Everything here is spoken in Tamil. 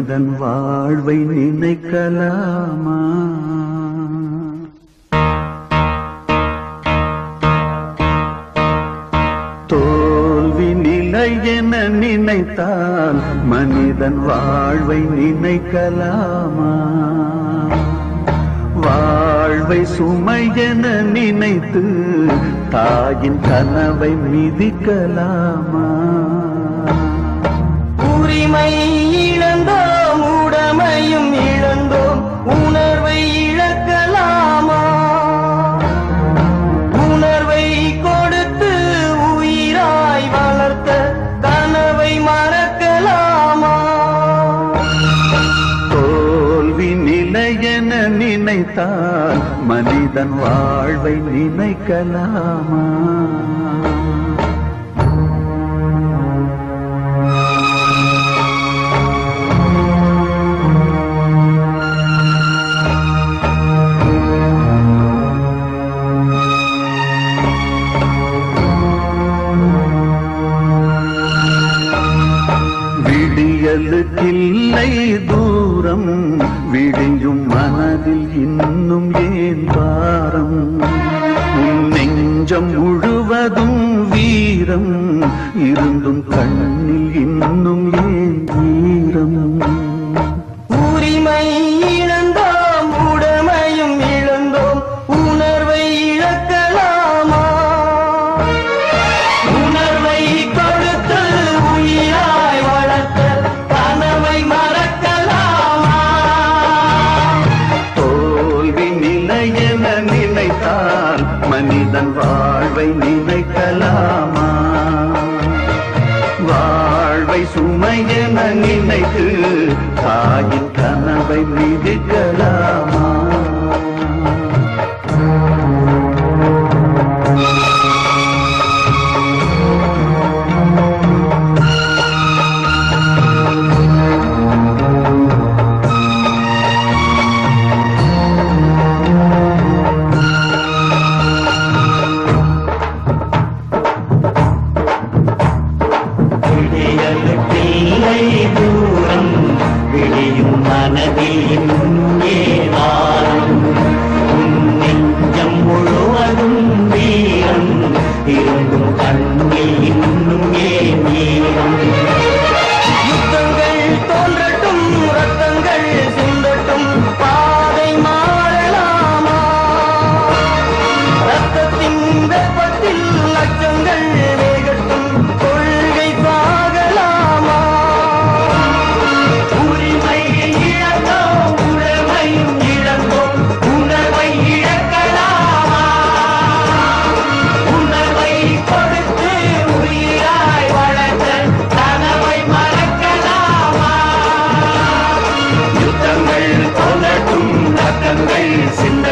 மனிதன் வாழ்வை நினைக்கலாமா தோல்வி நிலை என நினைத்தால் மனிதன் வாழ்வை நினைக்கலாமா வாழ்வை சுமை என நினைத்து தாயின் கனவை மிதிக்கலாமா உரிமை இழந்தோம் உடமையும் இழந்தோம் உணர்வை இழக்கலாமா உணர்வை கொடுத்து உயிராய் வளர்த்த கனவை மறக்கலாமா தோல்வி நிலை என நினைத்தால் மனிதன் வாழ்வை நினைக்கலாமா விடியலுக்கில்லை தூரம் விடியும் மனதில் இன்னும் ஏன் பாரம் உன் நெஞ்சம் முழுவதும் வீரம் இருந்தும் கண்ணில் இன்னும் ஏன் வீரம் உரிமை இழந்தோம் உடமையும் இழந்தோம் உணர்வை இழக்கலாமா உணர்வை கொடுத்து உயிராய் வளர்த்த கனவை மறக்கலாமா தோல்வி நிலை என நினைத்தால் மனிதன் வாழ்வை நினைக்கலாமா வாழ்வை சுமை என நினைத்து தாயின் கனவை மிதிக்கலாமா விடியலுக்கில்லை தூரம் விடியும் மனதில் இன்னே வாரம் உன் நெஞ்சம் முழுவதும் வீரம் இருந்தும் கண்ணில் இன்னும் ஏன் வீரம் யுத்தங்கள் தோன்றட்டும் ரத்தங்கள் சிந்தட்டும் பாதை மாறலாமா ரத்தத்தின் வெப்பத்தில் லட்சங்கள் வேகட்டும் கொள்கை சாகலாமா உரிமை இழந்தோம் உடமையும் இழந்தோம் உணர்வை இழக்கலாமா உணர்வை கொடுத்து உயிராய் வளர்த்த கனவை மறக்கலாமா யுத்தங்கள் தோன்றட்டும் ரத்தங்கள் சிந்த